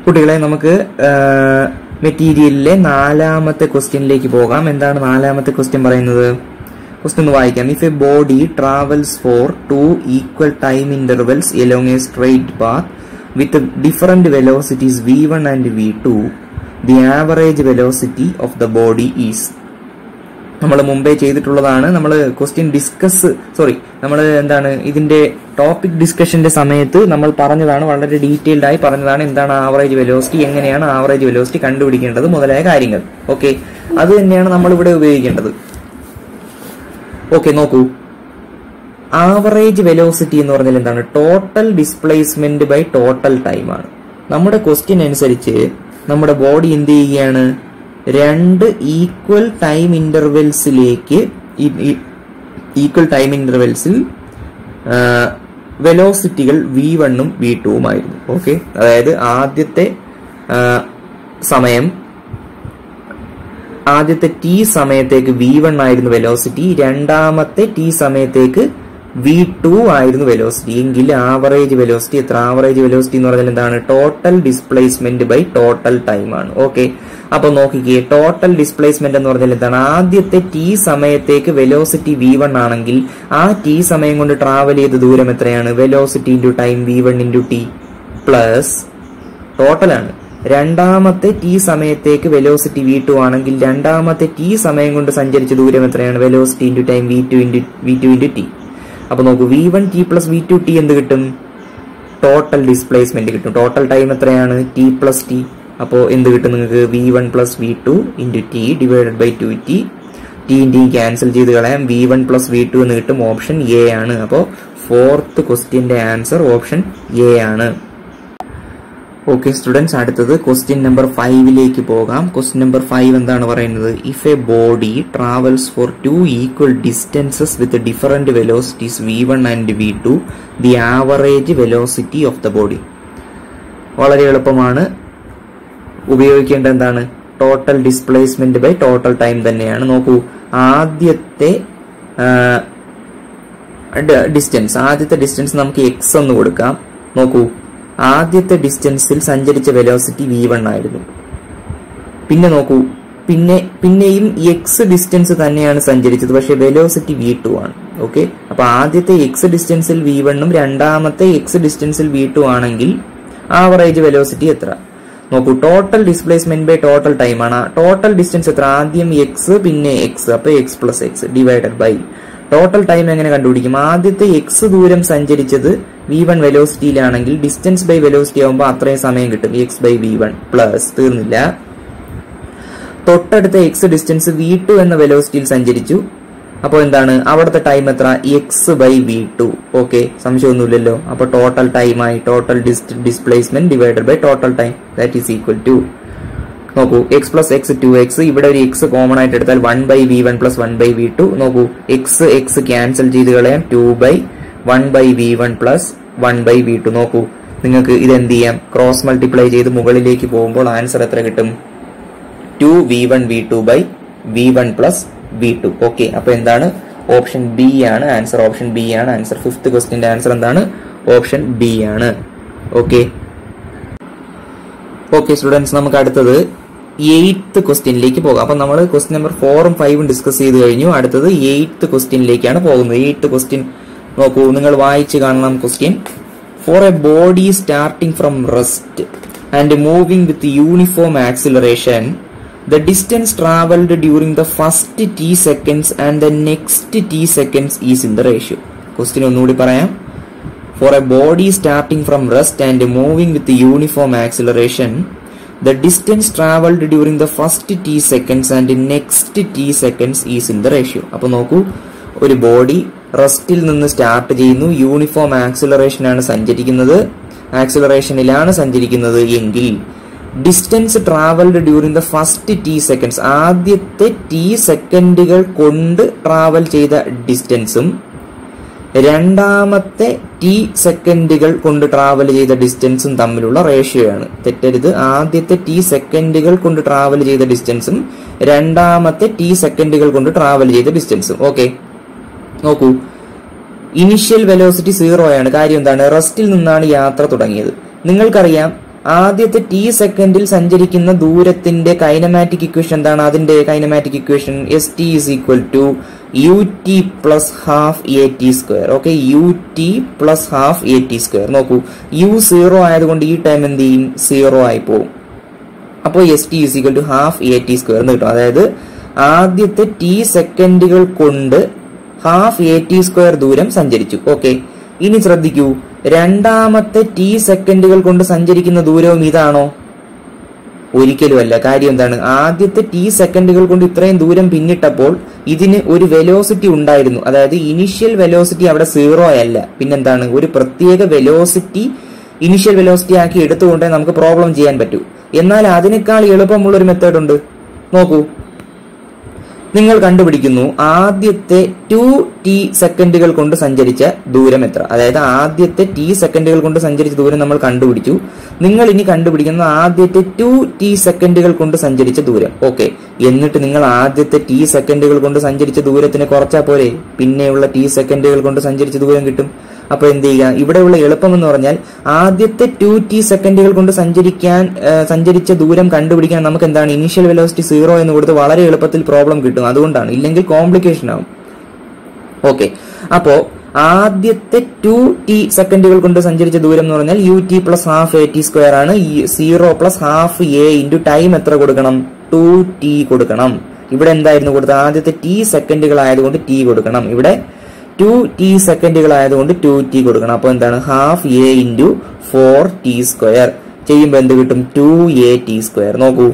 കുട്ടികളെ നമുക്ക് മെറ്റീരിയലിലെ നാലാമത്തെ ക്വസ്റ്റ്യനിലേക്ക് പോകാം എന്താണ് നാലാമത്തെ ക്വസ്റ്റ്യൻ പറയുന്നത് ക്വസ്റ്റ്യൻ ഒന്ന് വായിക്കാം if a body travels for two equal time intervals along a straight path with different velocities V one and V two the average velocity of the body is നമ്മൾ മുമ്പേ ചെയ്തിട്ടുള്ളതാണ് നമ്മൾ ക്വസ്റ്റ്യൻ ഡിസ്കസ് സോറി നമ്മൾ എന്താണ് ഇതിന്റെ topic ഡിസ്കഷന്റെ സമയത്ത് നമ്മൾ പറഞ്ഞതാണ് വളരെ ഡീറ്റെയിൽഡ് ആയി പറഞ്ഞതാണ് എന്താണ് ആവറേജ് വെലോസിറ്റി എങ്ങനെയാണ് ആവറേജ് വെലോസിറ്റി കണ്ടുപിടിക്കേണ്ടത് മുതലായ കാര്യങ്ങൾ ഓക്കെ അത് തന്നെയാണ് നമ്മൾ ഇവിടെ ഉപയോഗിക്കേണ്ടത് ഓക്കെ നോക്കൂ ആവറേജ് വെലോസിറ്റി എന്ന് പറഞ്ഞാൽ എന്താണ് total displacement by total time ആണ് നമ്മുടെ ക്വസ്റ്റ്യൻ അനുസരിച്ച് നമ്മുടെ ബോഡി എന്ത് ചെയ്യുകയാണ് രണ്ട് ഈക്വൽ ടൈം ഇന്റർവെൽസിലേക്ക് ഈക്വൽ ടൈം ഇന്റർവെൽസിൽ വെലോസിറ്റികൾ വി വണ്ണും വി ടുവും ആയിരുന്നു ഓക്കെ അതായത് ആദ്യത്തെ ആ, സമയം ആദ്യത്തെ ടി സമയത്തേക്ക് വി വൺ ആയിരുന്നു വെലോസിറ്റി രണ്ടാമത്തെ ടി സമയത്തേക്ക് വി ടു ആയിരുന്നു വെലോസിറ്റി എങ്കിൽ ആവറേജ് വെലോസിറ്റി എത്ര ആവറേജ് വെലോസിറ്റി എന്ന് പറഞ്ഞാൽ എന്താണ് total displacement by total time ആണ് ഓക്കെ അപ്പൊ നോക്കിക്കേ ടോട്ടൽ ഡിസ്പ്ലേസ്മെന്റ് എന്ന് പറഞ്ഞാൽ എന്താണ് ആദ്യത്തെ ടി സമയത്തേക്ക് വെലോസിറ്റി വി വൺ ആണെങ്കിൽ ആ ടി സമയം കൊണ്ട് ട്രാവൽ ചെയ്ത ദൂരം എത്രയാണ് velocity into time V one into T plus ടോട്ടലാണ് രണ്ടാമത്തെ ടി സമയത്തേക്ക് വെലോസിറ്റി വി ടു ആണെങ്കിൽ രണ്ടാമത്തെ ടി സമയം കൊണ്ട് സഞ്ചരിച്ച ദൂരം എത്രയാണ് velocity into time V two into V two into T അപ്പൊ നോക്കൂ V one T plus V two T എന്ത് കിട്ടും ടോട്ടൽ ഡിസ്പ്ലേസ്മെന്റ് കിട്ടും ടോട്ടൽ ടൈം എത്രയാണ് ടി പ്ലസ് ടി അപ്പോൾ എന്ത് കിട്ടും നിങ്ങൾക്ക് V one plus V two into T divided by two T T T cancel ചെയ്ത് കളയാം V one plus V two എന്ന് കിട്ടും ഓപ്ഷൻ എ ആണ് അപ്പോൾ ഫോർത്ത് ക്വസ്റ്റ്യന്റെ ആൻസർ ഓപ്ഷൻ എ ആണ് ഓക്കെ സ്റ്റുഡൻസ് അടുത്തത് ക്വസ്റ്റ്യൻ നമ്പർ ഫൈവിലേക്ക് പോകാം ക്വസ്റ്റ്യൻ നമ്പർ ഫൈവ് എന്താണ് പറയുന്നത് if a body travels for two equal distances with different velocities V one and V two the average velocity of the body വളരെ എളുപ്പമാണ് ഉപയോഗിക്കേണ്ട എന്താണ് total displacement by total time തന്നെയാണ് നോക്കൂ ആദ്യത്തെ ഡിസ്റ്റൻസ് ആദ്യത്തെ ഡിസ്റ്റൻസ് നമുക്ക് എക്സ് എന്ന് കൊടുക്കാം നോക്കൂ ആദ്യത്തെ ഡിസ്റ്റൻസിൽ സഞ്ചരിച്ച വെലോസിറ്റി വി വൺ ആയിരുന്നു പിന്നെ നോക്കൂ പിന്നെ പിന്നെയും എക്സ് ഡിസ്റ്റൻസ് തന്നെയാണ് സഞ്ചരിച്ചത് പക്ഷെ വെലോസിറ്റി വി ടു ആണ് ഓക്കെ അപ്പൊ ആദ്യത്തെ എക്സ് ഡിസ്റ്റൻസിൽ വി വണ്ണും രണ്ടാമത്തെ എക്സ് ഡിസ്റ്റൻസിൽ വി ടു ആണെങ്കിൽ ആവറേജ് വെലോസിറ്റി എത്ര നോക്കൂ total displacement by total time ആണ് ടോട്ടൽ ഡിസ്റ്റൻസ് എത്ര ആദ്യം എക്സ് പിന്നെ എക്സ് അപ്പൊ X plus X divided by total time എങ്ങനെ കണ്ടുപിടിക്കും ആദ്യത്തെ എക്സ് ദൂരം സഞ്ചരിച്ചത് വി വൺ വെലോസിറ്റിയിലാണെങ്കിൽ ഡിസ്റ്റൻസ് ബൈ വെലോസിറ്റി ആകുമ്പോൾ അത്രയും സമയം കിട്ടും X by V one plus തീർന്നില്ല തൊട്ടടുത്ത എക്സ് ഡിസ്റ്റൻസ് വി ടു എന്ന വെലോസിറ്റിയിൽ സഞ്ചരിച്ചു അപ്പോൾ എന്താണ് അവിടുത്തെ ടൈം എത്ര X by V two okay സംശയമൊന്നുമില്ലല്ലോ അപ്പൊ ടോട്ടൽ ടൈമായി total displacement divided by total time that is equal to നോക്കൂ X plus X two X ഇവിടെ ഒരു എക്സ് കോമൺ ആയിട്ട് എടുത്താൽ one by V one plus one by V two നോക്കൂ X X cancel ചെയ്ത് കളയാം two by one by V one plus one by V two നോക്കൂ നിങ്ങൾക്ക് ഇത് എന്ത് ചെയ്യാം ക്രോസ് മൾട്ടിപ്ലൈ ചെയ്ത് മുകളിലേക്ക് പോകുമ്പോൾ ആൻസർ എത്ര കിട്ടും two V one V two by V one plus V two okay അപ്പൊ എന്താണ് ഓപ്ഷൻ ബി ആണ് ആൻസർ ഓപ്ഷൻ ബി ആണ് ആൻസർ ഫിഫ്ത് ക്വസ്റ്റിന്റെ ആൻസർ എന്താണ് ഓപ്ഷൻ ബി ആണ് ഓക്കെ ഓക്കെ സ്റ്റുഡൻസ് നമുക്ക് അടുത്തത് എയ്ത്ത് ക്വസ്റ്റ്യനിലേക്ക് പോകാം അപ്പൊ നമ്മൾ ക്വസ്റ്റ്യൻ നമ്പർ ഫോറും ഫൈവും ഡിസ്കസ് ചെയ്ത് കഴിഞ്ഞു അടുത്തത് എയ്ത്ത് ക്വസ്റ്റ്യനിലേക്കാണ് പോകുന്നത് എയ്ത്ത് ക്വസ്റ്റ്യൻ നോക്കൂ നിങ്ങൾ വായിച്ച് കാണണം question for a body starting from rest and moving with uniform acceleration the distance travelled during the first T seconds and the next T seconds is in the ratio question ഒന്നുകൂടി പറയാം For a body starting from rest and moving with uniform acceleration, the distance traveled during the first t seconds and next t seconds is in the ratio. അപ്പോൾ നോക്കൂ ഒരു body റെസ്റ്റിൽ നിന്ന് start ചെയ്യുന്നു uniform acceleration ആണ് സഞ്ചരിക്കുന്നത് ആക്സിലറേഷനിലാണ് സഞ്ചരിക്കുന്നത് എങ്കിൽ distance travelled during the first T seconds ആദ്യത്തെ ടി സെക്കൻഡുകൾ കൊണ്ട് ട്രാവൽ ചെയ്ത ഡിസ്റ്റൻസും രണ്ടാമത്തെ ടി സെക്കൻഡുകൾ കൊണ്ട് ട്രാവൽ ചെയ്ത ഡിസ്റ്റൻസും തമ്മിലുള്ള റേഷ്യോ ആണ് തെറ്റരുത് ആദ്യത്തെ ടി സെക്കൻഡുകൾ കൊണ്ട് ട്രാവൽ ചെയ്ത ഡിസ്റ്റൻസും രണ്ടാമത്തെ ടി സെക്കൻഡുകൾ കൊണ്ട് ട്രാവൽ ചെയ്ത ഡിസ്റ്റൻസും ഓക്കെ നോക്കൂ ഇനിഷ്യൽ വെലോസിറ്റി സീറോ ആണ് കാര്യം എന്താണ് റെസ്റ്റിൽ നിന്നാണ് യാത്ര തുടങ്ങിയത് നിങ്ങൾക്കറിയാം ആദ്യത്തെ ടി സെക്കൻഡിൽ സഞ്ചരിക്കുന്ന ദൂരത്തിന്റെ കൈനമാറ്റിക് ഇക്വേഷൻ എന്താണ് അതിന്റെ kinematic equation S T is equal to U T plus half A T square okay U T plus half A T square നോക്കൂ യു സീറോ ആയതുകൊണ്ട് ഈ ടൈം എന്ത് ചെയ്യും സീറോ ആയി പോകും അപ്പോൾ S T is equal to half A T square എന്ന് കിട്ടും അതായത് ആദ്യത്തെ ടി സെക്കൻഡുകൾ കൊണ്ട് ഹാഫ് എ ടി സ്ക്വയർ ദൂരം സഞ്ചരിച്ചു ഓക്കെ ഇനി ശ്രദ്ധിക്കൂ രണ്ടാമത്തെ ടി സെക്കൻഡുകൾ കൊണ്ട് സഞ്ചരിക്കുന്ന ദൂരവും ഇതാണോ ഒരിക്കലുമല്ല കാര്യം എന്താണ് ആദ്യത്തെ ടി സെക്കൻഡുകൾ കൊണ്ട് ഇത്രയും ദൂരം പിന്നിട്ടപ്പോൾ ഇതിന് ഒരു വെലോസിറ്റി ഉണ്ടായിരുന്നു അതായത് ഇനിഷ്യൽ വെലോസിറ്റി അവിടെ സീറോ അല്ല പിന്നെന്താണ് ഒരു പ്രത്യേക വെലോസിറ്റി ഇനിഷ്യൽ വെലോസിറ്റി ആക്കി എടുത്തുകൊണ്ടേ നമുക്ക് പ്രോബ്ലം ചെയ്യാൻ പറ്റൂ എന്നാൽ അതിനേക്കാൾ എളുപ്പമുള്ള ഒരു മെത്തേഡ് ഉണ്ട് നോക്കൂ നിങ്ങൾ കണ്ടുപിടിക്കുന്നു ആദ്യത്തെ ടു ടി സെക്കൻഡുകൾ കൊണ്ട് സഞ്ചരിച്ച ദൂരം എത്ര അതായത് ആദ്യത്തെ ടി സെക്കൻഡുകൾ കൊണ്ട് സഞ്ചരിച്ച ദൂരം നമ്മൾ കണ്ടുപിടിച്ചു നിങ്ങൾ ഇനി കണ്ടുപിടിക്കുന്ന ആദ്യത്തെ ടു ടി സെക്കൻഡുകൾ കൊണ്ട് സഞ്ചരിച്ച ദൂരം ഓക്കെ എന്നിട്ട് നിങ്ങൾ ആദ്യത്തെ ടി സെക്കൻഡുകൾ കൊണ്ട് സഞ്ചരിച്ച ദൂരത്തിന് കുറച്ചാൽ പോരെ പിന്നെയുള്ള ടി സെക്കൻഡുകൾ കൊണ്ട് സഞ്ചരിച്ച ദൂരം കിട്ടും അപ്പൊ എന്ത് ചെയ്യുക ഇവിടെയുള്ള എളുപ്പം എന്ന് പറഞ്ഞാൽ ആദ്യത്തെ ടു ടി സെക്കൻഡുകൾ കൊണ്ട് സഞ്ചരിക്കാൻ ആ, സഞ്ചരിച്ച ദൂരം കണ്ടുപിടിക്കാൻ നമുക്ക് എന്താണ് ഇനീഷ്യൽ വെലോസിറ്റി സീറോ എന്ന് കൊടുത്ത് വളരെ എളുപ്പത്തിൽ പ്രോബ്ലം കിട്ടും അതുകൊണ്ടാണ് ഇല്ലെങ്കിൽ കോംപ്ലിക്കേഷൻ ആവും ഓക്കെ അപ്പോ ആദ്യത്തെ ടു ടി സെക്കൻഡുകൾ കൊണ്ട് സഞ്ചരിച്ച ദൂരം എന്ന് പറഞ്ഞാൽ U T plus half A T square ആണ് zero plus half A into time എത്ര കൊടുക്കണം ടു ടി കൊടുക്കണം ഇവിടെ എന്തായിരുന്നു കൊടുത്തത് ആദ്യത്തെ ടി സെക്കൻഡുകൾ ആയതുകൊണ്ട് ടി കൊടുക്കണം ഇവിടെ ടു ടി സെക്കൻഡുകൾ ആയതുകൊണ്ട് ടു ടി കൊടുക്കണം അപ്പോൾ എന്താണ് half A into four T square ചെയ്യുമ്പോൾ എന്ത് കിട്ടും ടു എ ടി സ്ക്വയർ നോക്കൂ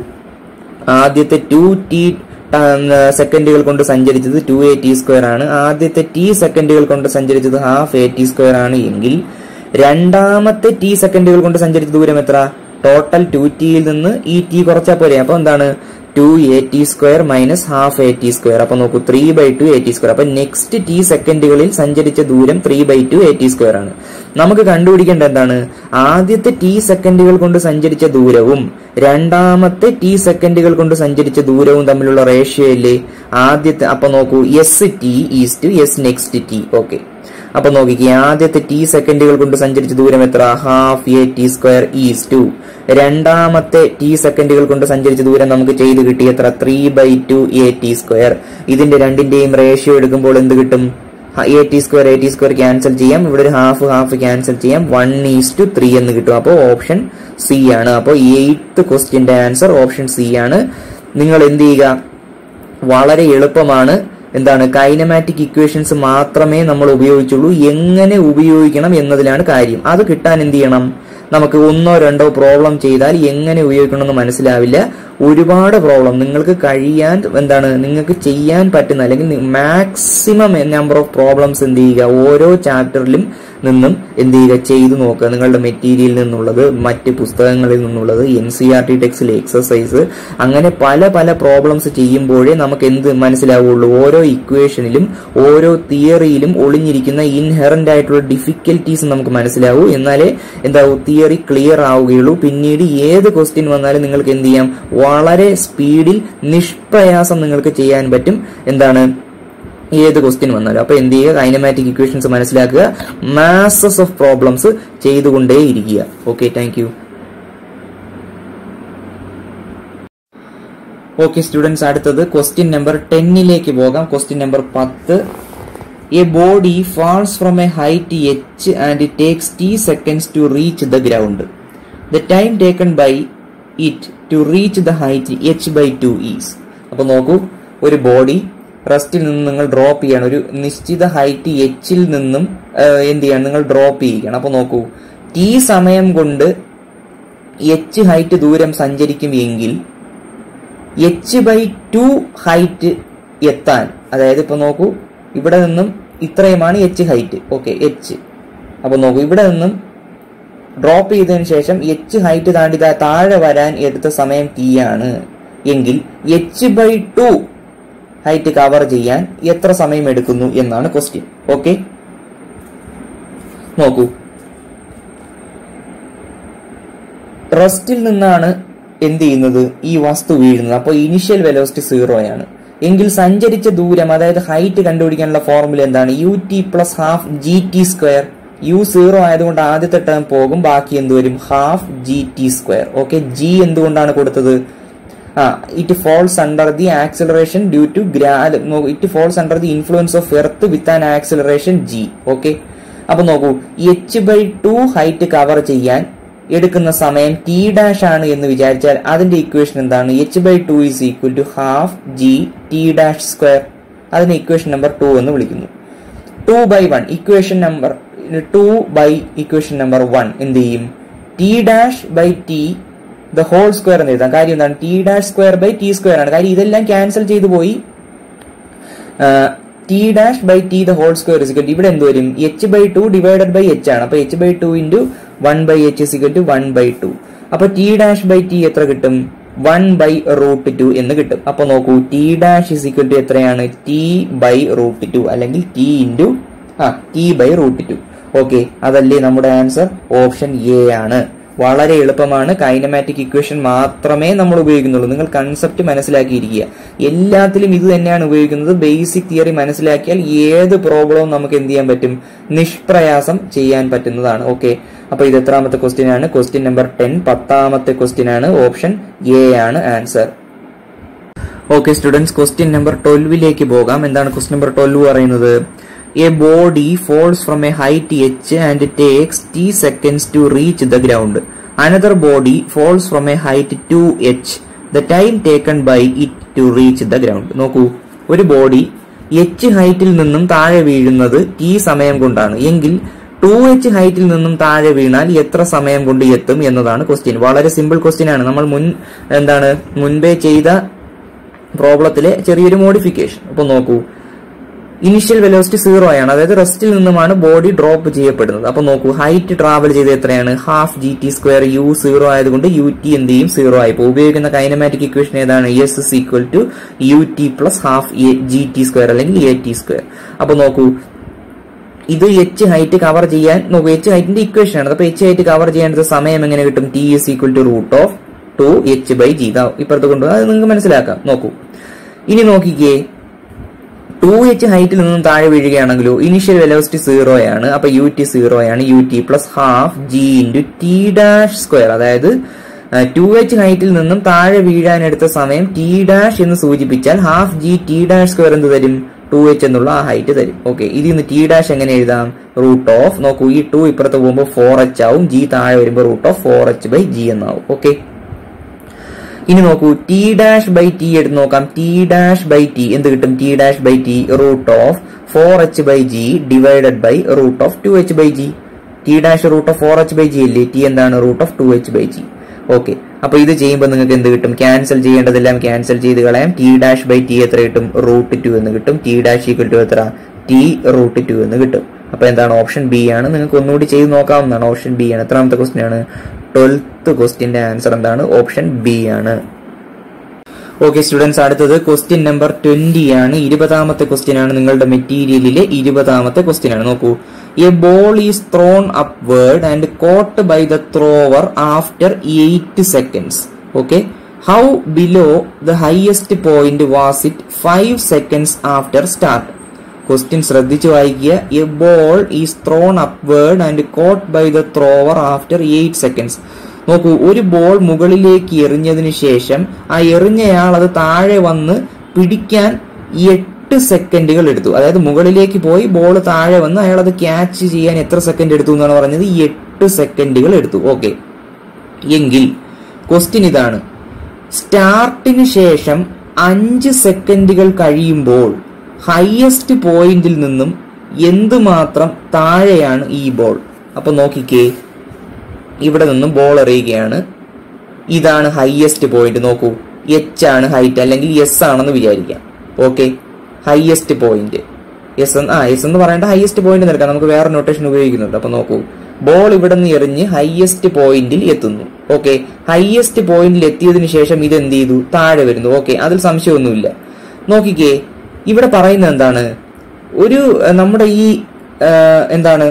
ആദ്യത്തെ ടു ടി സെക്കൻഡുകൾ കൊണ്ട് സഞ്ചരിച്ചത് ടു എ ടി സ്ക്വയർ ആണ് ആദ്യത്തെ ടി സെക്കൻഡുകൾ കൊണ്ട് സഞ്ചരിച്ചത് ഹാഫ് എ ടി സ്ക്വയർ ആണ് എങ്കിൽ രണ്ടാമത്തെ ടി സെക്കൻഡുകൾ കൊണ്ട് സഞ്ചരിച്ച ദൂരം എത്ര ടോട്ടൽ ടു ടിയിൽ നിന്ന് ഈ ടി കുറച്ചാൽ പോരെ അപ്പൊ എന്താണ് two a T square minus half A T square അപ്പൊ നോക്കൂ three by two a T square അപ്പൊ നെക്സ്റ്റ് ടി സെക്കൻഡുകളിൽ സഞ്ചരിച്ച ദൂരം three by two a T square ആണ് നമുക്ക് കണ്ടുപിടിക്കേണ്ട എന്താണ് ആദ്യത്തെ ടി സെക്കൻഡുകൾ കൊണ്ട് സഞ്ചരിച്ച ദൂരവും രണ്ടാമത്തെ ടി സെക്കൻഡുകൾ കൊണ്ട് സഞ്ചരിച്ച ദൂരവും തമ്മിലുള്ള റേഷ്യോ ഇല്ലേ ആദ്യത്തെ അപ്പൊ നോക്കൂ s t is to s next t okay അപ്പൊ നോക്കിക്കേ ആദ്യത്തെ ടി സെക്കൻഡുകൾ കൊണ്ട് സഞ്ചരിച്ച ദൂരം എത്ര half A T square is to രണ്ടാമത്തെ ടി സെക്കൻഡുകൾ കൊണ്ട് സഞ്ചരിച്ച ദൂരം നമുക്ക് ചെയ്ത് കിട്ടി എത്ര three by two a T square ഇതിന്റെ രണ്ടിന്റെയും റേഷ്യോ എടുക്കുമ്പോൾ എന്ത് കിട്ടും a T square a T square cancel ചെയ്യാം ഇവിടെ ഒരു ഹാഫ് ഹാഫ് ക്യാൻസൽ ചെയ്യാം വൺ ഈസ് ടു ത്രീ എന്ന് കിട്ടും അപ്പോൾ ഓപ്ഷൻ സി ആണ് അപ്പോൾ എയ്ത്ത് ക്വസ്റ്റ്യന്റെ ആൻസർ ഓപ്ഷൻ സി ആണ് നിങ്ങൾ എന്ത് ചെയ്യുക വളരെ എളുപ്പമാണ് എന്താണ് കൈനമാറ്റിക് ഇക്വേഷൻസ് മാത്രമേ നമ്മൾ ഉപയോഗിച്ചുള്ളൂ എങ്ങനെ ഉപയോഗിക്കണം എന്നതിലാണ് കാര്യം അത് കിട്ടാൻ എന്ത് ചെയ്യണം നമുക്ക് ഒന്നോ രണ്ടോ പ്രോബ്ലം ചെയ്താൽ എങ്ങനെ ഉപയോഗിക്കണമെന്ന് മനസ്സിലാവില്ല ഒരുപാട് പ്രോബ്ലം നിങ്ങൾക്ക് കഴിയാൻ എന്താണ് നിങ്ങൾക്ക് ചെയ്യാൻ പറ്റുന്ന അല്ലെങ്കിൽ മാക്സിമം നമ്പർ ഓഫ് പ്രോബ്ലംസ് എന്ത് ചെയ്യുക ഓരോ ചാപ്റ്ററിലും നിന്നും എന്ത് ചെയ്യുക ചെയ്തു നോക്കുക നിങ്ങളുടെ മെറ്റീരിയലിൽ നിന്നുള്ളത് മറ്റ് പുസ്തകങ്ങളിൽ നിന്നുള്ളത് എൻ സി ആർ ടി ടെക്സ്റ്റിലെ എക്സസൈസ് അങ്ങനെ പല പല പ്രോബ്ലംസ് ചെയ്യുമ്പോഴേ നമുക്ക് എന്ത് മനസ്സിലാവുള്ളൂ ഓരോ ഇക്വേഷനിലും ഓരോ തിയറിയിലും ഒളിഞ്ഞിരിക്കുന്ന ഇൻഹെറന്റ് ആയിട്ടുള്ള ഡിഫിക്കൽട്ടീസ് നമുക്ക് മനസ്സിലാവൂ എന്നാലേ എന്താവും തിയറി ക്ലിയർ ആവുകയുള്ളൂ പിന്നീട് ഏത് ക്വസ്റ്റ്യൻ വന്നാലും നിങ്ങൾക്ക് എന്ത് ചെയ്യാം വളരെ സ്പീഡിൽ നിഷ്പ്രയാസം നിങ്ങൾക്ക് ചെയ്യാൻ പറ്റും എന്താണ് ഏത് ക്വസ്റ്റ്യൻ വന്നാലും അപ്പൊ എന്ത് ചെയ്യുക കൈനമാറ്റിക് ഇക്വേഷൻസ് മനസ്സിലാക്കുക മാസസ് ഓഫ് പ്രോബ്ലംസ് ചെയ്തുകൊണ്ടേ ഇരിക്കുക okay thank you okay students അടുത്തത് ക്വസ്റ്റ്യൻ നമ്പർ ടെന്നിലേക്ക് പോകാം ക്വസ്റ്റ്യൻ നമ്പർ പത്ത് a body falls from a height h and it takes t seconds to reach the ground the time taken by it to reach the height h by two is അപ്പൊ നോക്കൂ ഒരു body റെസ്റ്റിൽ നിന്ന് നിങ്ങൾ drop ചെയ്യണം ഒരു നിശ്ചിത height എച്ചിൽ നിന്നും ആ, എന്ത് ചെയ്യണം നിങ്ങൾ ഡ്രോപ്പ് ചെയ്യിക്കണം അപ്പൊ നോക്കൂ ടി സമയം കൊണ്ട് എച്ച് ഹൈറ്റ് ദൂരം സഞ്ചരിക്കും എങ്കിൽ എച്ച് ബൈ ടു ഹൈറ്റ് എത്താൻ അതായത് ഇപ്പൊ നോക്കൂ ഇവിടെ നിന്നും ഇത്രയുമാണ് എച്ച് ഹൈറ്റ് ഓക്കെ എച്ച് അപ്പൊ നോക്കൂ ഇവിടെ നിന്നും ഡ്രോപ്പ് ചെയ്തതിനു ശേഷം എച്ച് ഹൈറ്റ് താണ്ടി ദാ താഴെ വരാൻ എടുത്ത സമയം ടി ആണ് എങ്കിൽ h by two height cover ചെയ്യാൻ എത്ര സമയം എടുക്കുന്നു എന്നാണ് ക്വസ്റ്റ്യൻ ഓക്കെ നോക്കൂ ട്രസ്റ്റിൽ നിന്നാണ് എന്ത് ചെയ്യുന്നത് ഈ വസ്തു വീഴുന്നത് അപ്പോൾ ഇനിഷ്യൽ വെലോസിറ്റി സീറോയാണ് എങ്കിൽ സഞ്ചരിച്ച ദൂരം അതായത് ഹൈറ്റ് കണ്ടുപിടിക്കാനുള്ള ഫോർമുല എന്താണ് u T plus half g t square u zero ആയതുകൊണ്ട് ആദ്യത്തെ ടേം പോകും ബാക്കി എന്ത് വരും half g t square okay g എന്തുകൊണ്ടാണ് കൊടുത്തത് ah it falls under the acceleration due to grad it falls under the influence of earth with an acceleration g okay അപ്പൊ നോക്കൂ h by two height cover ചെയ്യാൻ എടുക്കുന്ന സമയം t dash ആണ് എന്ന് വിചാരിച്ചാൽ അതിന്റെ ഇക്വേഷൻ എന്താണ് h by two is equal to half g t dash square അതിനെ ഇക്വേഷൻ നമ്പർ ടു എന്ന് വിളിക്കുന്നു two by one equation number two by equation number one എന്ത് ചെയ്യും t dash by t the whole square എന്ന് എഴുതാം കാര്യം എന്താണ് t dash square by t square ആണ് കാര്യം ഇതെല്ലാം ക്യാൻസൽ ചെയ്തു പോയി t dash by t the whole square is equal ഇവിടെ എന്ത് വരും h by two divided by h ആണ് അപ്പൊ h by two into one by h is equal to one by two അപ്പൊ ടി ഡാഷ് ബൈ ടി എത്ര കിട്ടും വൺ ബൈ റൂട്ട് ടു എന്ന് കിട്ടും അപ്പൊ നോക്കൂ ടി ഡാഷ് ഇസിക്കൽ ടു എത്രയാണ് ടി ബൈ റൂട്ട് ടു അല്ലെങ്കിൽ t into ah t by root two okay അതല്ലേ നമ്മുടെ ആൻസർ ഓപ്ഷൻ എ ആണ് വളരെ എളുപ്പമാണ് കൈനമാറ്റിക് ഇക്വേഷൻ മാത്രമേ നമ്മൾ ഉപയോഗിക്കുന്നുള്ളൂ നിങ്ങൾ കൺസെപ്റ്റ് മനസ്സിലാക്കിയിരിക്കുക എല്ലാത്തിലും ഇത് തന്നെയാണ് ഉപയോഗിക്കുന്നത് ബേസിക് തിയറി മനസ്സിലാക്കിയാൽ ഏത് പ്രോബ്ലവും നമുക്ക് എന്ത് ചെയ്യാൻ പറ്റും നിഷ്പ്രയാസം ചെയ്യാൻ പറ്റുന്നതാണ് ഓക്കെ അപ്പൊ ഇത് എത്രാമത്തെ ക്വസ്റ്റ്യൻ ആണ് ക്വസ്റ്റ്യൻ നമ്പർ ടെൻ പത്താമത്തെ ക്വസ്റ്റ്യൻ ആണ് ഓപ്ഷൻ എ ആണ് answer okay students question number ട്വൽവിലേക്ക് പോകാം എന്താണ് ക്വസ്റ്റ്യൻ നമ്പർ ട്വൽവ് പറയുന്നത് a body falls from a height h and takes t seconds to reach the ground another body falls from a height two h the time taken by it to reach the ground നോക്കൂ ഒരു body H ഹൈറ്റിൽ നിന്നും താഴെ വീഴുന്നത് T സമയം കൊണ്ടാണ് എങ്കിൽ to h ഹൈറ്റിൽ നിന്നും താഴെ വീണാൽ എത്ര സമയം കൊണ്ട് എത്തും എന്നതാണ് ക്വസ്റ്റ്യൻ വളരെ സിമ്പിൾ ക്വസ്റ്റ്യൻ ആണ് നമ്മൾ മുൻ എന്താണ് മുൻപേ ചെയ്ത പ്രോബ്ലത്തിലെ ചെറിയൊരു മോഡിഫിക്കേഷൻ അപ്പൊ നോക്കൂ ഇനിഷ്യൽ വെലോസിറ്റി സീറോ ആണ് അതായത് റെസ്റ്റിൽ നിന്നുമാണ് ബോഡി ഡ്രോപ്പ് ചെയ്യപ്പെടുന്നത് അപ്പൊ നോക്കൂ ഹൈറ്റ് ട്രാവൽ ചെയ്ത് എത്രയാണ് half g t square u zero ആയതുകൊണ്ട് യു ടി എന്ത് ചെയ്യും സീറോ ആയി പോകും ഉപയോഗിക്കുന്ന കൈനമാറ്റിക് ഇക്വേഷൻ ഏതാണ് s is equal to U T plus half g t square അല്ലെങ്കിൽ എ ടി സ്ക്വയർ അപ്പൊ നോക്കൂ ഇത് എച്ച് ഹൈറ്റ് കവർ ചെയ്യാൻ നോക്കൂ എച്ച് ഹൈറ്റിന്റെ ഇക്വേഷൻ ആണ് അപ്പൊ എച്ച് ഹൈറ്റ് കവർ ചെയ്യേണ്ടത് സമയം എങ്ങനെ കിട്ടും t is equal to root of two h by g ഇപ്പുറത്ത് കൊണ്ടുപോകും അത് നിങ്ങൾക്ക് മനസ്സിലാക്കാം നോക്കൂ ഇനി നോക്കിക്കേ ടു എച്ച് ഹൈറ്റിൽ നിന്നും താഴെ വീഴുകയാണെങ്കിലോ ഇനിഷ്യൽ വെലോസിറ്റി സീറോ ആണ് അപ്പൊ യു ടി സീറോ ആണ് u T plus half g into t dash square അതായത് ടു എച്ച് ഹൈറ്റിൽ നിന്നും താഴെ വീഴാൻ എടുത്ത സമയം ടി ഡാഷ് എന്ന് സൂചിപ്പിച്ചാൽ half g t dash square എന്ത് തരും ടു എച്ച് എന്നുള്ള ആ ഹൈറ്റ് തരും ഓക്കെ ഇതിൽ നിന്ന് ടി ഡാഷ് എങ്ങനെ എഴുതാം റൂട്ട് ഓഫ് നോക്കൂ ഈ ടു ഇപ്പുറത്ത് പോകുമ്പോൾ ഫോർ എച്ച് ആവും ജി താഴെ വരുമ്പോൾ root of four h by g എന്നാവും ഓക്കെ ഇനി നോക്കൂ ടി ഡാഷ് ബൈ ടി എടുത്ത് നോക്കാം ടി ഡാഷ് ബൈ ടി എന്ത് കിട്ടും t dash by t root of four h by g divided by root of two h by g t dash root of four h by g അല്ലേ t എന്താണ് root of two h by g okay അപ്പൊ ഇത് ചെയ്യുമ്പോൾ നിങ്ങൾക്ക് എന്ത് കിട്ടും cancel ചെയ്യേണ്ടതെല്ലാം cancel ചെയ്ത് കളയാം ടി ഡാഷ് ബൈ ടി എത്ര കിട്ടും റൂട്ട് ടു എന്ന് കിട്ടും ടി ഡാഷ് ഈക്വൽ ടു എത്ര ടി റൂട്ട് ടു എന്ന് കിട്ടും അപ്പൊ എന്താണ് ഓപ്ഷൻ ബി ആണ് നിങ്ങൾക്ക് ഒന്നുകൂടി ചെയ്ത് നോക്കാവുന്നതാണ് ഓപ്ഷൻ ബി ആണ് എത്രാമത്തെ ക്വസ്റ്റ്യൻ ആണ് ട്വൽത്ത് ക്വസ്റ്റ്യന്റെ ആൻസർ എന്താണ് ഓപ്ഷൻ ബി ആണ് ഓക്കെ സ്റ്റുഡൻസ് അടുത്തത് ക്വസ്റ്റ്യൻ നമ്പർ ട്വന്റി ആണ് ഇരുപതാമത്തെ ക്വസ്റ്റ്യൻ ആണ് നിങ്ങളുടെ മെറ്റീരിയലിലെ ഇരുപതാമത്തെ ക്വസ്റ്റ്യൻ ആണ് നോക്കൂ a ball is thrown upward and caught by the thrower after eight seconds okay how below the highest point was it five seconds after start question ശ്രദ്ധിച്ചു വായിക്കുക a ball is thrown upward and caught by the thrower after eight seconds നോക്കൂ ഒരു ball മുകളിലേക്ക് എറിഞ്ഞതിന് ശേഷം ആ എറിഞ്ഞയാൾ അത് താഴെ വന്ന് പിടിക്കാൻ എട്ട് സെക്കൻഡുകൾ എടുത്തു അതായത് മുകളിലേക്ക് പോയി ബോൾ താഴെ വന്ന് അയാൾ അത് ക്യാച്ച് ചെയ്യാൻ എത്ര സെക്കൻഡ് എടുത്തു എന്നാണ് പറഞ്ഞത് എട്ട് സെക്കൻഡുകൾ എടുത്തു ഓക്കെ എങ്കിൽ ക്വസ്റ്റ്യൻ ഇതാണ് സ്റ്റാർട്ടിന് ശേഷം അഞ്ച് സെക്കൻഡുകൾ കഴിയുമ്പോൾ ഹയസ്റ്റ് പോയിന്റിൽ നിന്നും എന്തുമാത്രം താഴെയാണ് ഈ ബോൾ അപ്പൊ നോക്കിക്കേ ഇവിടെ നിന്നും ബോൾ എറിയുകയാണ് ഇതാണ് ഹയസ്റ്റ് പോയിന്റ് നോക്കൂ എച്ച് ആണ് ഹൈറ്റ് അല്ലെങ്കിൽ എസ് ആണെന്ന് വിചാരിക്കാം okay highest point s ah s എന്ന് പറയേണ്ട ഹയസ്റ്റ് പോയിന്റ് നിൽക്കാം നമുക്ക് വേറെ നൊട്ടേഷൻ ഉപയോഗിക്കുന്നുണ്ട് അപ്പൊ നോക്കൂ ബോൾ ഇവിടെ നിന്ന് എറിഞ്ഞ് ഹയസ്റ്റ് പോയിന്റിൽ എത്തുന്നു ഓക്കെ ഹയസ്റ്റ് പോയിന്റിൽ എത്തിയതിനു ശേഷം ഇത് എന്ത് ചെയ്തു താഴെ വരുന്നു ഓക്കെ അതിൽ സംശയമൊന്നുമില്ല നോക്കിക്കേ ഇവിടെ പറയുന്നത് എന്താണ് ഒരു നമ്മുടെ ഈ എന്താണ്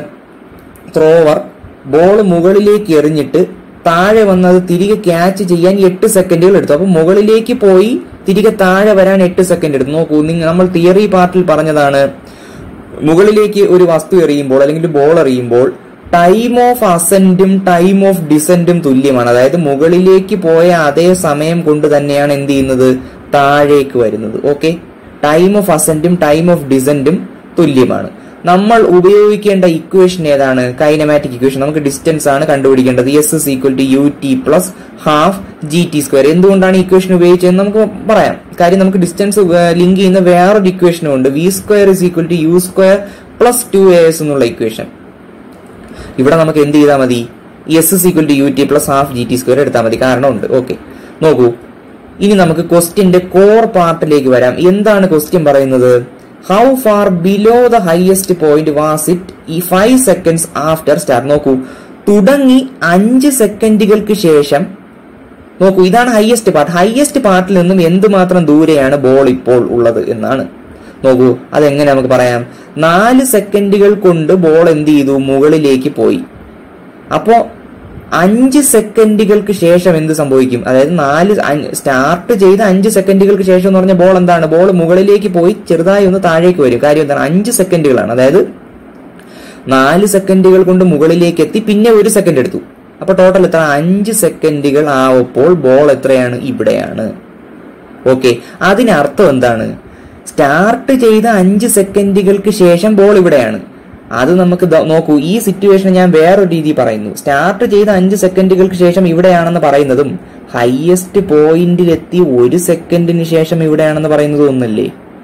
ത്രോവർ ബോൾ മുകളിലേക്ക് എറിഞ്ഞിട്ട് താഴെ വന്നത് തിരികെ ക്യാച്ച് ചെയ്യാൻ എട്ട് സെക്കൻഡുകൾ എടുത്തു അപ്പൊ മുകളിലേക്ക് പോയി തിരികെ താഴെ വരാൻ എട്ട് സെക്കൻഡ് എടുത്തു നോക്കൂ നിങ്ങൾ നമ്മൾ തിയറി പാർട്ടിൽ പറഞ്ഞതാണ് മുകളിലേക്ക് ഒരു വസ്തു എറിയുമ്പോൾ അല്ലെങ്കിൽ ബോൾ എറിയുമ്പോൾ ടൈം ഓഫ് അസെന്റും ടൈം ഓഫ് ഡിസെന്റും തുല്യമാണ് അതായത് മുകളിലേക്ക് പോയ അതേ സമയം കൊണ്ട് തന്നെയാണ് എന്ത് ചെയ്യുന്നത് താഴേക്ക് വരുന്നത് ഓക്കെ ടൈം ഓഫ് അസെന്റും ടൈം ഓഫ് ഡിസെന്റും തുല്യമാണ് നമ്മൾ ഉപയോഗിക്കേണ്ട ഇക്വേഷൻ ഏതാണ് കൈനമാറ്റിക് ഇക്വേഷൻ നമുക്ക് ഡിസ്റ്റൻസ് ആണ് കണ്ടുപിടിക്കേണ്ടത് s is equal to U T plus half g t square എന്തുകൊണ്ടാണ് ഇക്വേഷൻ ഉപയോഗിച്ചതെന്ന് നമുക്ക് പറയാം കാര്യം നമുക്ക് ഡിസ്റ്റൻസ് ലിങ്ക് ചെയ്യുന്ന വേറൊരു ഇക്വേഷനും ഉണ്ട് v square is equal to u square plus two a s എന്നുള്ള ഇക്വേഷൻ ഇവിടെ നമുക്ക് എന്ത് ചെയ്താൽ മതി s is equal to U T plus half g t square എടുത്താൽ മതി കാരണം ഉണ്ട് ഓക്കെ നോക്കൂ ഇനി നമുക്ക് ക്വസ്റ്റ്യന്റെ കോർ പാർട്ടിലേക്ക് വരാം എന്താണ് ക്വസ്റ്റ്യൻ പറയുന്നത് how far below the highest point was it ഈ ഫൈവ് സെക്കൻഡ്സ് ആഫ്റ്റർ സ്റ്റാർ നോക്കൂ തുടങ്ങി അഞ്ച് സെക്കൻഡുകൾക്ക് ശേഷം നോക്കൂ ഇതാണ് ഹയസ്റ്റ് പാർട്ട് ഹയസ്റ്റ് പാർട്ടിൽ നിന്നും എന്തുമാത്രം ദൂരെയാണ് ബോൾ ഇപ്പോൾ ഉള്ളത് എന്നാണ് നോക്കൂ അതെങ്ങനെ നമുക്ക് പറയാം നാല് സെക്കൻഡുകൾ കൊണ്ട് ബോൾ എന്ത് ചെയ്തു മുകളിലേക്ക് പോയി അപ്പോ അഞ്ച് സെക്കൻഡുകൾക്ക് ശേഷം എന്ത് സംഭവിക്കും അതായത് നാല് സ്റ്റാർട്ട് ചെയ്ത അഞ്ച് സെക്കൻഡുകൾക്ക് ശേഷം എന്ന് പറഞ്ഞ ബോൾ എന്താണ് ബോൾ മുകളിലേക്ക് പോയി ചെറുതായി ഒന്ന് താഴേക്ക് വരും കാര്യം എന്താണ് അഞ്ച് സെക്കൻഡുകളാണ് അതായത് നാല് സെക്കൻഡുകൾ കൊണ്ട് മുകളിലേക്ക് എത്തി പിന്നെ ഒരു സെക്കൻഡ് എടുത്തു അപ്പൊ ടോട്ടൽ എത്ര അഞ്ച് സെക്കൻഡുകൾ ആവപ്പോൾ ബോൾ എത്രയാണ് ഇവിടെയാണ് ഓക്കെ അതിനർത്ഥം എന്താണ് സ്റ്റാർട്ട് ചെയ്ത അഞ്ച് സെക്കൻഡുകൾക്ക് ശേഷം ബോൾ ഇവിടെയാണ് അത് നമുക്ക് ദ- നോക്കൂ ഈ സിറ്റുവേഷൻ ഞാൻ വേറൊരു രീതി പറയുന്നു സ്റ്റാർട്ട് ചെയ്ത അഞ്ച് സെക്കൻഡുകൾക്ക് ശേഷം ഇവിടെയാണെന്ന് പറയുന്നതും ഹയസ്റ്റ് പോയിന്റിലെത്തി ഒരു സെക്കൻഡിന് ശേഷം ഇവിടെയാണെന്ന് പറയുന്നതും ഒന്നല്ലേ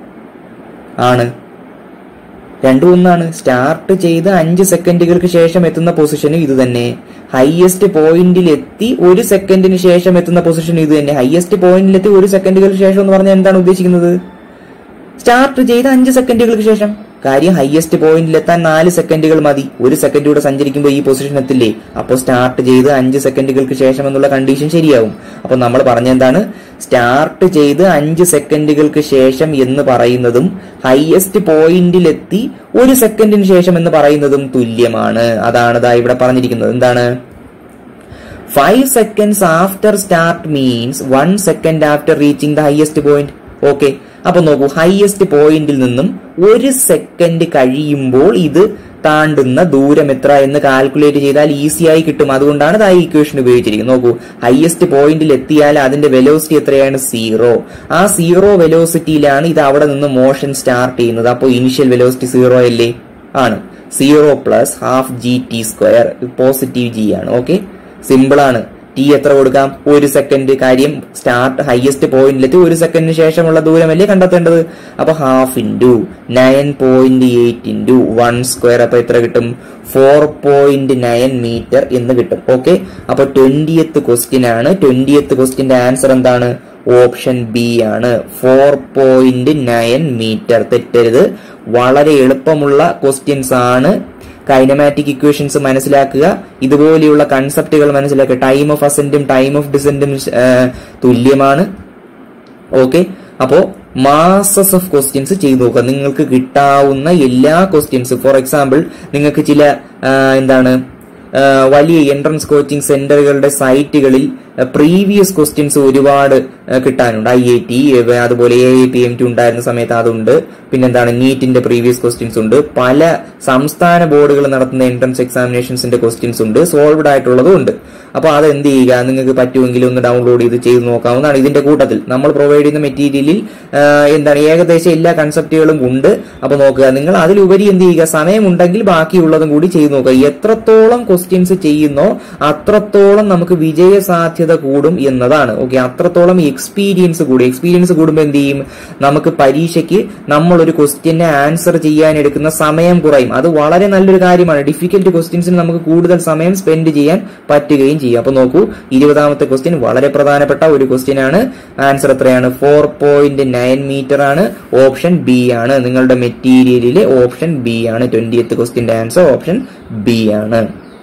ആണ് രണ്ടും ഒന്നാണ് സ്റ്റാർട്ട് ചെയ്ത് അഞ്ച് സെക്കൻഡുകൾക്ക് ശേഷം എത്തുന്ന പൊസിഷനും ഇത് തന്നെ ഹയസ്റ്റ് പോയിന്റിൽ എത്തി ഒരു സെക്കൻഡിന് ശേഷം എത്തുന്ന പൊസിഷൻ ഇത് തന്നെ ഹയസ്റ്റ് പോയിന്റിൽ എത്തി ഒരു സെക്കൻഡുകൾക്ക് ശേഷം എന്ന് പറഞ്ഞാൽ എന്താണ് ഉദ്ദേശിക്കുന്നത് സ്റ്റാർട്ട് ചെയ്ത് അഞ്ച് സെക്കൻഡുകൾക്ക് ശേഷം കാര്യം ഹയസ്റ്റ് പോയിന്റിൽ എത്താൻ നാല് സെക്കൻഡുകൾ മതി ഒരു സെക്കൻഡ് കൂടെ സഞ്ചരിക്കുമ്പോൾ ഈ പൊസിഷൻ എത്തില്ലേ അപ്പോൾ സ്റ്റാർട്ട് ചെയ്ത് അഞ്ച് സെക്കൻഡുകൾക്ക് ശേഷം എന്നുള്ള കണ്ടീഷൻ ശരിയാവും അപ്പോൾ നമ്മൾ പറഞ്ഞ എന്താണ് സ്റ്റാർട്ട് ചെയ്ത് അഞ്ച് സെക്കൻഡുകൾക്ക് ശേഷം എന്ന് പറയുന്നതും ഹയസ്റ്റ് പോയിന്റിലെത്തി ഒരു സെക്കൻഡിന് ശേഷം എന്ന് പറയുന്നതും തുല്യമാണ് അതാണ് ദാ ഇവിടെ പറഞ്ഞിരിക്കുന്നത് എന്താണ് five seconds after start means one second after reaching the highest point okay അപ്പൊ നോക്കൂ ഹയസ്റ്റ് പോയിന്റിൽ നിന്നും ഒരു സെക്കൻഡ് കഴിയുമ്പോൾ ഇത് താണ്ടുന്ന ദൂരം എത്ര എന്ന് കാൽക്കുലേറ്റ് ചെയ്താൽ ഈസി ആയി കിട്ടും അതുകൊണ്ടാണ് ഇത് ആ ഇക്വേഷൻ ഉപയോഗിച്ചിരിക്കുന്നത് നോക്കൂ ഹയസ്റ്റ് പോയിന്റിൽ എത്തിയാൽ അതിന്റെ വെലോസിറ്റി എത്രയാണ് സീറോ ആ സീറോ വെലോസിറ്റിയിലാണ് ഇത് അവിടെ നിന്ന് മോഷൻ സ്റ്റാർട്ട് ചെയ്യുന്നത് അപ്പോൾ ഇനിഷ്യൽ വെലോസിറ്റി സീറോ അല്ലേ ആണ് zero plus half g t square positive g ആണ് ഓക്കെ സിമ്പിൾ ആണ് ടി എത്ര കൊടുക്കാം ഒരു സെക്കൻഡ് കാര്യം സ്റ്റാർട്ട് ഹയസ്റ്റ് പോയിന്റിലെത്തി ഒരു സെക്കൻഡിന് ശേഷമുള്ള ദൂരമല്ലേ കണ്ടെത്തേണ്ടത് അപ്പൊ half into nine point eight into one square അപ്പൊ എത്ര കിട്ടും ഫോർ പോയിന്റ് നയൻ മീറ്റർ എന്ന് കിട്ടും ഓക്കെ അപ്പൊ ട്വന്റിയത്ത് ക്വസ്റ്റ്യൻ ആണ് ട്വന്റിയത്ത് ക്വസ്റ്റ്യന്റെ ആൻസർ എന്താണ് ഓപ്ഷൻ ബി ആണ് ഫോർ പോയിന്റ് നയൻ മീറ്റർ തെറ്റരുത് വളരെ എളുപ്പമുള്ള ക്വസ്റ്റ്യൻസ് ആണ് കൈനമാറ്റിക് ഇക്വേഷൻസ് മനസ്സിലാക്കുക ഇതുപോലെയുള്ള കൺസെപ്റ്റുകൾ മനസ്സിലാക്കുക ടൈം ഓഫ് അസെന്റും ടൈം ഓഫ് ഡിസെന്റും തുല്യമാണ് ഓക്കെ അപ്പോ മാസസ് ഓഫ് ക്വസ്റ്റ്യൻസ് ചെയ്തു നോക്കുക നിങ്ങൾക്ക് കിട്ടാവുന്ന എല്ലാ ക്വസ്റ്റ്യൻസ് ഫോർ എക്സാമ്പിൾ നിങ്ങൾക്ക് ചില ആ, എന്താണ് ആ, വലിയ എൻട്രൻസ് കോച്ചിങ് സെന്ററുകളുടെ സൈറ്റുകളിൽ പ്രീവിയസ് ക്വസ്റ്റ്യൻസ് ഒരുപാട് ആ, കിട്ടാനുണ്ട് ഐ ഐ ടി അതുപോലെ A I P M T ഉണ്ടായിരുന്ന സമയത്ത് അതുണ്ട് പിന്നെന്താണ് നീറ്റിന്റെ പ്രീവിയസ് ക്വസ്റ്റ്യൻസ് ഉണ്ട് പല സംസ്ഥാന ബോർഡുകൾ നടത്തുന്ന എൻട്രൻസ് എക്സാമിനേഷൻസിന്റെ ക്വസ്റ്റ്യൻസ് ഉണ്ട് സോൾവ്ഡ് ആയിട്ടുള്ളതും ഉണ്ട് അപ്പോൾ അത് എന്ത് ചെയ്യുക നിങ്ങൾക്ക് പറ്റുമെങ്കിൽ ഒന്ന് ഡൗൺലോഡ് ചെയ്ത് ചെയ്ത് നോക്കാവുന്നതാണ് ഇതിന്റെ കൂട്ടത്തിൽ നമ്മൾ പ്രൊവൈഡ് ചെയ്യുന്ന മെറ്റീരിയലിൽ ആ, എന്താണ് ഏകദേശം എല്ലാ കൺസെപ്റ്റുകളും ഉണ്ട് അപ്പോൾ നോക്കുക നിങ്ങൾ അതിലുപരി എന്ത് ചെയ്യുക സമയമുണ്ടെങ്കിൽ ബാക്കിയുള്ളതും കൂടി ചെയ്ത് നോക്കുക എത്രത്തോളം ക്വസ്റ്റ്യൻസ് ചെയ്യുന്നോ അത്രത്തോളം നമുക്ക് വിജയ സാധ്യത കൂടും എന്നതാണ് ഓക്കെ അത്രത്തോളം എക്സ്പീരിയൻസ് കൂടി എക്സ്പീരിയൻസ് കൂടുമ്പോൾ എന്ത് ചെയ്യും നമുക്ക് പരീക്ഷയ്ക്ക് നമ്മൾ ഒരു ക്വസ്റ്റ്യനെ ആൻസർ ചെയ്യാൻ എടുക്കുന്ന സമയം കുറയും അത് വളരെ നല്ലൊരു കാര്യമാണ് ഡിഫിക്കൽട്ട് ക്വസ്റ്റ്യൻസിന് നമുക്ക് കൂടുതൽ സമയം സ്പെൻഡ് ചെയ്യാൻ പറ്റുകയും ചെയ്യും അപ്പൊ നോക്കൂ ഇരുപതാമത്തെ ക്വസ്റ്റ്യൻ വളരെ പ്രധാനപ്പെട്ട ഒരു ക്വസ്റ്റ്യൻ ആണ് ആൻസർ എത്രയാണ് ഫോർ പോയിന്റ് നയൻ മീറ്റർ ആണ് ഓപ്ഷൻ ബി ആണ് നിങ്ങളുടെ മെറ്റീരിയലിലെ ഓപ്ഷൻ ബി ആണ് ട്വന്റിയത്ത് ക്വസ്റ്റ്യന്റെ ആൻസർ ഓപ്ഷൻ ബി ആണ്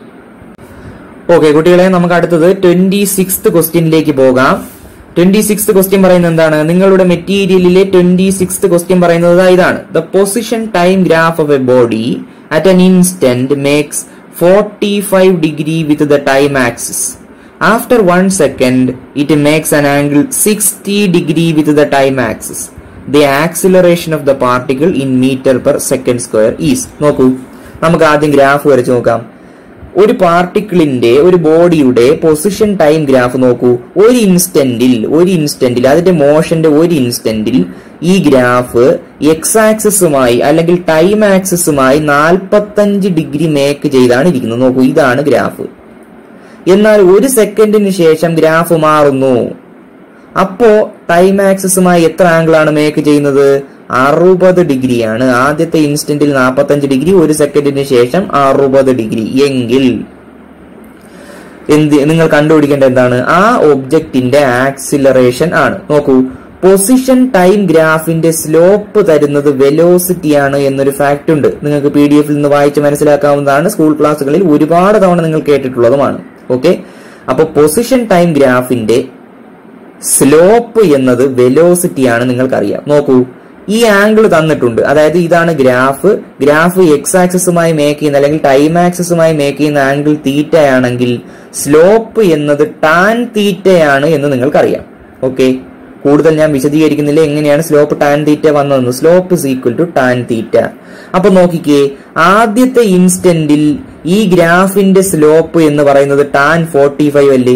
ഓക്കെ കുട്ടികളെ നമുക്ക് അടുത്തത് ട്വന്റി സിക്സ് ക്വസ്റ്റ്യനിലേക്ക് പോകാം ട്വന്റി സിക്സ് ക്വസ്റ്റ്യൻ പറയുന്നത് എന്താണ് നിങ്ങളുടെ മെറ്റീരിയലിലെ ട്വന്റി സിക്സ് ക്വസ്റ്റ്യൻ പറയുന്നത് ദാ ഇതാണ് the position time graph of a body at an instant makes forty five degree with the time axis after one second it makes an angle sixty degree with the time axis the acceleration of the particle in meter per second square is നോക്കൂ നമുക്ക് ആദ്യം graph വരച്ച് നോക്കാം ഒരു പാർട്ടിക്കിളിന്റെ ഒരു ബോഡിയുടെ position time graph നോക്കൂ ഒരു ഇൻസ്റ്റന്റിൽ ഒരു ഇൻസ്റ്റന്റിൽ അതിന്റെ മോഷന്റെ ഒരു ഇൻസ്റ്റന്റിൽ ഈ ഗ്രാഫ് എക്സ് ആക്സിസുമായി അല്ലെങ്കിൽ ടൈം ആക്സിസുമായി നാൽപ്പത്തഞ്ച് ഡിഗ്രി മേക്ക് ചെയ്താണ് ഇരിക്കുന്നത് നോക്കൂ ഇതാണ് ഗ്രാഫ് എന്നാൽ ഒരു സെക്കൻഡിന് ശേഷം ഗ്രാഫ് മാറുന്നു അപ്പോ ടൈം ആക്സിസുമായി എത്ര ആംഗിൾ ആണ് മേക്ക് ചെയ്യുന്നത് അറുപത് ഡിഗ്രിയാണ് ആദ്യത്തെ ഇൻസ്റ്റന്റിൽ നാൽപ്പത്തഞ്ച് ഡിഗ്രി ഒരു സെക്കൻഡിന് ശേഷം അറുപത് ഡിഗ്രി എങ്കിൽ എന്ത് നിങ്ങൾ കണ്ടുപിടിക്കേണ്ട എന്താണ് ആ ഒബ്ജക്റ്റിന്റെ ആക്സിലറേഷൻ ആണ് നോക്കൂ പൊസിഷൻ ടൈം ഗ്രാഫിന്റെ സ്ലോപ്പ് തരുന്നത് വെലോസിറ്റി ആണ് എന്നൊരു ഫാക്ട് ഉണ്ട് നിങ്ങൾക്ക് പി ഡി എഫിൽ നിന്ന് വായിച്ച് മനസ്സിലാക്കാവുന്നതാണ് സ്കൂൾ ക്ലാസ്സുകളിൽ ഒരുപാട് തവണ നിങ്ങൾ കേട്ടിട്ടുള്ളതുമാണ് ഓക്കെ അപ്പൊ പൊസിഷൻ ടൈം ഗ്രാഫിന്റെ സ്ലോപ്പ് എന്നത് വെലോസിറ്റി ആണ് നിങ്ങൾക്കറിയാം നോക്കൂ ഈ ആംഗിൾ തന്നിട്ടുണ്ട് അതായത് ഇതാണ് ഗ്രാഫ് ഗ്രാഫ് എക്സ് ആക്സസുമായി മേക്ക് ചെയ്യുന്ന അല്ലെങ്കിൽ ടൈം ആക്സസുമായി മേക്ക് ചെയ്യുന്ന ആംഗിൾ തീറ്റയാണെങ്കിൽ സ്ലോപ്പ് എന്നത് ടാൻ തീറ്റയാണ് എന്ന് നിങ്ങൾക്കറിയാം ഓക്കെ കൂടുതൽ ഞാൻ വിശദീകരിക്കുന്നില്ല എങ്ങനെയാണ് സ്ലോപ്പ് ടാൻ തീറ്റ വന്നതെന്ന് slope is equal to tan theta അപ്പൊ നോക്കിക്കേ ആദ്യത്തെ ഇൻസ്റ്റന്റിൽ ഈ ഗ്രാഫിന്റെ സ്ലോപ്പ് എന്ന് പറയുന്നത് ടാൻ ഫോർട്ടി ഫൈവ് അല്ലേ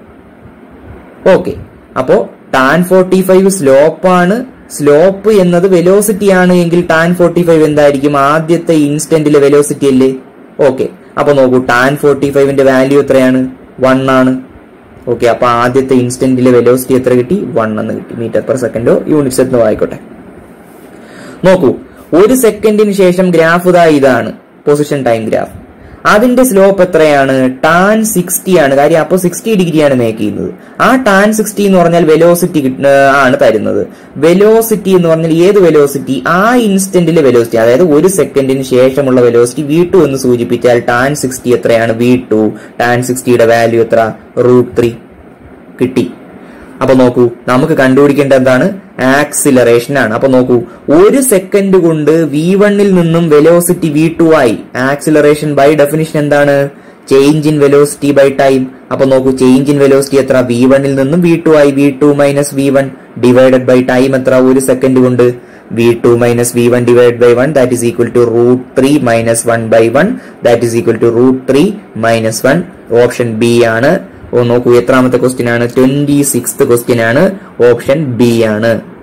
ഓക്കെ അപ്പോ ടാൻ ഫോർട്ടി ഫൈവ് സ്ലോപ്പാണ് സ്ലോപ്പ് എന്നത് വെലോസിറ്റി ആണ് എങ്കിൽ ടാൻ ഫോർട്ടി ഫൈവ് എന്തായിരിക്കും ആദ്യത്തെ ഇൻസ്റ്റന്റിലെ വെലോസിറ്റി അല്ലേ ഓക്കെ അപ്പൊ നോക്കൂ ടാൻ ഫോർട്ടി ഫൈവിന്റെ വാല്യൂ എത്രയാണ് വൺ ആണ് ഓക്കെ അപ്പൊ ആദ്യത്തെ ഇൻസ്റ്റന്റിലെ വെലോസിറ്റി എത്ര കിട്ടി വൺ എന്ന് കിട്ടി മീറ്റർ പെർ സെക്കൻഡോ യൂണിറ്റ്സ് എന്നോ ആയിക്കോട്ടെ നോക്കൂ ഒരു സെക്കൻഡിന് ശേഷം ഗ്രാഫ് ഇതാ ഇതാണ് പൊസിഷൻ ടൈം ഗ്രാഫ് അതിന്റെ സ്ലോപ്പ് എത്രയാണ് ടാൻ സിക്സ്റ്റി ആണ് കാര്യം അപ്പോൾ സിക്സ്റ്റി ഡിഗ്രിയാണ് മേക്ക് ചെയ്യുന്നത് ആ ടാൻ സിക്സ്റ്റി എന്ന് പറഞ്ഞാൽ വെലോസിറ്റി ആണ് തരുന്നത് വെലോസിറ്റി എന്ന് പറഞ്ഞാൽ ഏത് വെലോസിറ്റി ആ ഇൻസ്റ്റന്റിലെ വെലോസിറ്റി അതായത് ഒരു സെക്കൻഡിന് ശേഷമുള്ള വെലോസിറ്റി വി ടു എന്ന് സൂചിപ്പിച്ചാൽ ടാൻ സിക്സ്റ്റി എത്രയാണ് വി ടു ടാൻ സിക്സ്റ്റിയുടെ വാല്യൂ എത്ര റൂട്ട് ത്രീ കിട്ടി അപ്പൊ നോക്കൂ നമുക്ക് കണ്ടുപിടിക്കേണ്ട എന്താണ് ആക്സിലറേഷൻ ആണ് അപ്പൊ നോക്കൂ ഒരു സെക്കൻഡ് കൊണ്ട് വി വണ്ണിൽ നിന്നും വെലോസിറ്റി വി ടു ആയി ആക്സിലറേഷൻ ബൈ ഡെഫിനിഷൻ എന്താണ് change in velocity by time അപ്പൊ നോക്കൂ ചേഞ്ച് ഇൻ വെലോസിറ്റി എത്ര വി വണ്ണിൽ നിന്നും വി ടു ആയി V two minus V one divided by time എത്ര ഒരു സെക്കൻഡ് കൊണ്ട് V two minus V one divide by one that is equal to root three minus one by one that is equal to root three minus one option B ആണ് ഓ നോക്കൂ എത്രാമത്തെ question ആണ് twenty six question ആണ് option B ആണ്